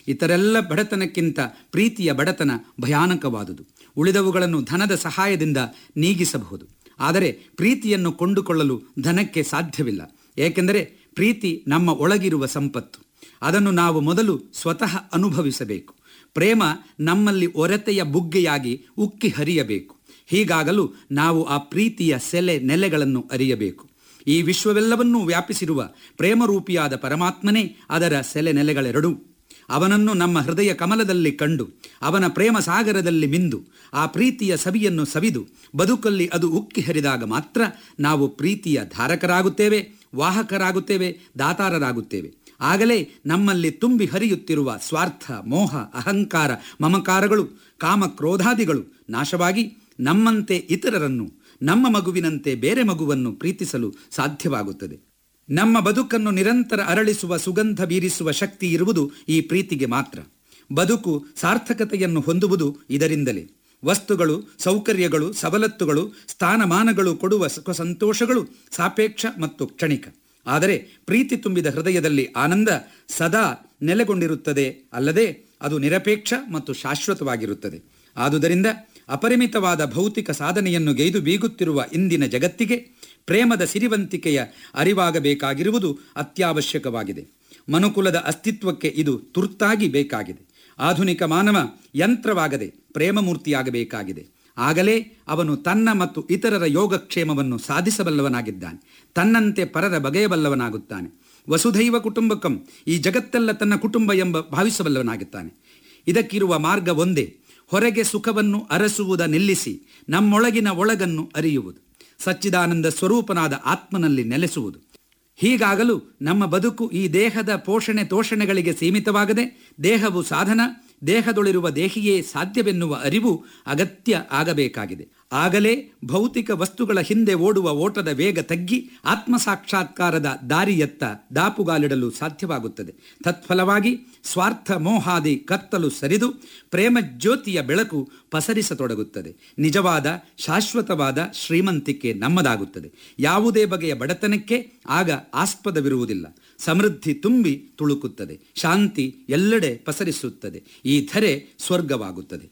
ಇತರೆಲ್ಲ ಬಡತನಕ್ಕಿಂತ ಪ್ರೀತಿಯ ಬಡತನ ಭಯಾನಕವಾದುದು ಉಳಿದವುಗಳನ್ನು ಧನದ ಸಹಾಯದಿಂದ ನೀಗಿಸಬಹುದು ಆದರೆ ಪ್ರೀತಿಯನ್ನು ಕೊಂಡುಕೊಳ್ಳಲು ಧನಕ್ಕೆ ಸಾಧ್ಯವಿಲ್ಲ ಏಕೆಂದರೆ ಪ್ರೀತಿ ನಮ್ಮ ಒಳಗಿರುವ ಸಂಪತ್ತು ಅದನ್ನು ನಾವು ಮೊದಲು ಸ್ವತಃ ಅನುಭವಿಸಬೇಕು ಪ್ರೇಮ ನಮ್ಮಲ್ಲಿ ಒರತೆಯ ಬುಗ್ಗೆಯಾಗಿ ಉಕ್ಕಿ ಹರಿಯಬೇಕು ಹೀಗಾಗಲು ನಾವು ಆ ಪ್ರೀತಿಯ ಸೆಲೆ ನೆಲೆಗಳನ್ನು ಅರಿಯಬೇಕು ಈ ವಿಶ್ವವೆಲ್ಲವನ್ನೂ ವ್ಯಾಪಿಸಿರುವ ಪ್ರೇಮರೂಪಿಯಾದ ಪರಮಾತ್ಮನೇ ಅದರ ಸೆಲೆ ನೆಲೆಗಳೆರಡೂ ಅವನನ್ನು ನಮ್ಮ ಹೃದಯ ಕಮಲದಲ್ಲಿ ಕಂಡು ಅವನ ಪ್ರೇಮ ಸಾಗರದಲ್ಲಿ ಮಿಂದು ಆ ಪ್ರೀತಿಯ ಸವಿಯನ್ನು ಸವಿದು ಬದುಕಲ್ಲಿ ಅದು ಉಕ್ಕಿ ಹರಿದಾಗ ಮಾತ್ರ ನಾವು ಪ್ರೀತಿಯ ಧಾರಕರಾಗುತ್ತೇವೆ ವಾಹಕರಾಗುತ್ತೇವೆ ದಾತಾರರಾಗುತ್ತೇವೆ ಆಗಲೇ ನಮ್ಮಲ್ಲಿ ತುಂಬಿ ಹರಿಯುತ್ತಿರುವ ಸ್ವಾರ್ಥ ಮೋಹ ಅಹಂಕಾರ ಮಮಕಾರಗಳು ಕಾಮ ಕ್ರೋಧಾದಿಗಳು ನಾಶವಾಗಿ ನಮ್ಮಂತೆ ಇತರರನ್ನು ನಮ್ಮ ಮಗುವಿನಂತೆ ಬೇರೆ ಮಗುವನ್ನು ಪ್ರೀತಿಸಲು ಸಾಧ್ಯವಾಗುತ್ತದೆ ನಮ್ಮ ಬದುಕನ್ನು ನಿರಂತರ ಅರಳಿಸುವ ಸುಗಂಧ ಬೀರಿಸುವ ಶಕ್ತಿ ಇರುವುದು ಈ ಪ್ರೀತಿಗೆ ಮಾತ್ರ ಬದುಕು ಸಾರ್ಥಕತೆಯನ್ನು ಹೊಂದುವುದು ಇದರಿಂದಲೇ ವಸ್ತುಗಳು ಸೌಕರ್ಯಗಳು ಸವಲತ್ತುಗಳು ಸ್ಥಾನಮಾನಗಳು ಕೊಡುವ ಸುಖ ಸಂತೋಷಗಳು ಸಾಪೇಕ್ಷ ಮತ್ತು ಕ್ಷಣಿಕ ಆದರೆ ಪ್ರೀತಿ ತುಂಬಿದ ಹೃದಯದಲ್ಲಿ ಆನಂದ ಸದಾ ನೆಲೆಗೊಂಡಿರುತ್ತದೆ ಅಲ್ಲದೆ ಅದು ನಿರಪೇಕ್ಷ ಮತ್ತು ಶಾಶ್ವತವಾಗಿರುತ್ತದೆ ಆದುದರಿಂದ ಅಪರಿಮಿತವಾದ ಭೌತಿಕ ಸಾಧನೆಯನ್ನು ಗೈದು ಬೀಗುತ್ತಿರುವ ಇಂದಿನ ಜಗತ್ತಿಗೆ ಪ್ರೇಮದ ಸಿರಿವಂತಿಕೆಯ ಅರಿವಾಗಬೇಕಾಗಿರುವುದು ಅತ್ಯವಶ್ಯಕವಾಗಿದೆ ಮನುಕುಲದ ಅಸ್ತಿತ್ವಕ್ಕೆ ಇದು ತುರ್ತಾಗಿ ಬೇಕಾಗಿದೆ ಆಧುನಿಕ ಮಾನವ ಯಂತ್ರವಾಗದೆ ಪ್ರೇಮಮೂರ್ತಿಯಾಗಬೇಕಾಗಿದೆ ಆಗಲೇ ಅವನು ತನ್ನ ಮತ್ತು ಇತರರ ಯೋಗಕ್ಷೇಮವನ್ನು ಸಾಧಿಸಬಲ್ಲವನಾಗಿದ್ದಾನೆ ತನ್ನಂತೆ ಪರರ ಬಗೆಯಬಲ್ಲವನಾಗುತ್ತಾನೆ ವಸುಧೈವ ಕುಟುಂಬಕಂ ಈ ಜಗತ್ತೆಲ್ಲ ತನ್ನ ಕುಟುಂಬ ಎಂಬ ಭಾವಿಸಬಲ್ಲವನಾಗುತ್ತಾನೆ ಇದಕ್ಕಿರುವ ಮಾರ್ಗ ಒಂದೇ ಹೊರಗೆ ಸುಖವನ್ನು ಅರಸುವುದ ನಿಲ್ಲಿಸಿ ನಮ್ಮೊಳಗಿನ ಒಳಗನ್ನು ಅರಿಯುವುದು ಸಚ್ಚಿದಾನಂದ ಸ್ವರೂಪನಾದ ಆತ್ಮನಲ್ಲಿ ನೆಲೆಸುವುದು ಹೀಗಾಗಲು ನಮ್ಮ ಬದುಕು ಈ ದೇಹದ ಪೋಷಣೆ ತೋಷಣೆಗಳಿಗೆ ಸೀಮಿತವಾಗದೆ ದೇಹವು ಸಾಧನ ದೇಹದೊಳಿರುವ ದೇಹಿಯೇ ಸಾಧ್ಯವೆನ್ನುವ ಅರಿವು ಅಗತ್ಯ ಆಗಬೇಕಾಗಿದೆ ಆಗಲೇ ಭೌತಿಕ ವಸ್ತುಗಳ ಹಿಂದೆ ಓಡುವ ಓಟದ ವೇಗ ತಗ್ಗಿ ಆತ್ಮ ಸಾಕ್ಷಾತ್ಕಾರದ ದಾರಿಯತ್ತ ದಾಪುಗಾಲಿಡಲು ಸಾಧ್ಯವಾಗುತ್ತದೆ ತತ್ಫಲವಾಗಿ ಸ್ವಾರ್ಥ ಮೋಹಾದಿ ಕತ್ತಲು ಸರಿದು ಪ್ರೇಮ ಜ್ಯೋತಿಯ ಬೆಳಕು ಪಸರಿಸತೊಡಗುತ್ತದೆ ನಿಜವಾದ ಶಾಶ್ವತವಾದ ಶ್ರೀಮಂತಿಕೆ ನಮ್ಮದಾಗುತ್ತದೆ ಯಾವುದೇ ಬಗೆಯ ಬಡತನಕ್ಕೆ ಆಗ ಆಸ್ಪದವಿರುವುದಿಲ್ಲ ಸಮೃದ್ಧಿ ತುಂಬಿ ತುಳುಕುತ್ತದೆ ಶಾಂತಿ ಎಲ್ಲೆಡೆ ಪಸರಿಸುತ್ತದೆ ಈ ಧರೆ ಸ್ವರ್ಗವಾಗುತ್ತದೆ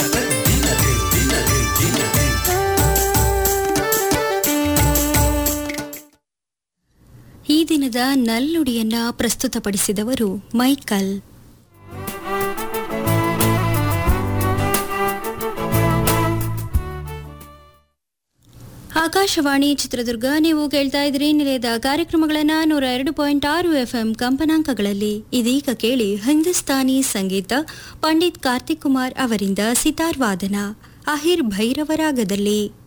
ಈ ದಿನದ ನಲ್ನುಡಿಯನ್ನ ಪ್ರಸ್ತುತಪಡಿಸಿದವರು ಮೈಕಲ್ ಆಕಾಶವಾಣಿ ಚಿತ್ರದುರ್ಗ ನೀವು ಕೇಳ್ತಾ ಇದ್ರಿ ನಿಲಯದ ಕಾರ್ಯಕ್ರಮಗಳನ್ನ ನೂರ ಎರಡು ಪಾಯಿಂಟ್ ಆರು ಎಫ್ಎಂ ಕಂಪನಾಂಕಗಳಲ್ಲಿ ಇದೀಗ ಕೇಳಿ ಹಿಂದೂಸ್ತಾನಿ ಸಂಗೀತ ಪಂಡಿತ್ ಕಾರ್ತಿಕ್ ಕುಮಾರ್ ಅವರಿಂದ ಸಿತಾರ್ ವಾದನ ಅಹಿರ್ ಭೈರವರಾಗದಲ್ಲಿ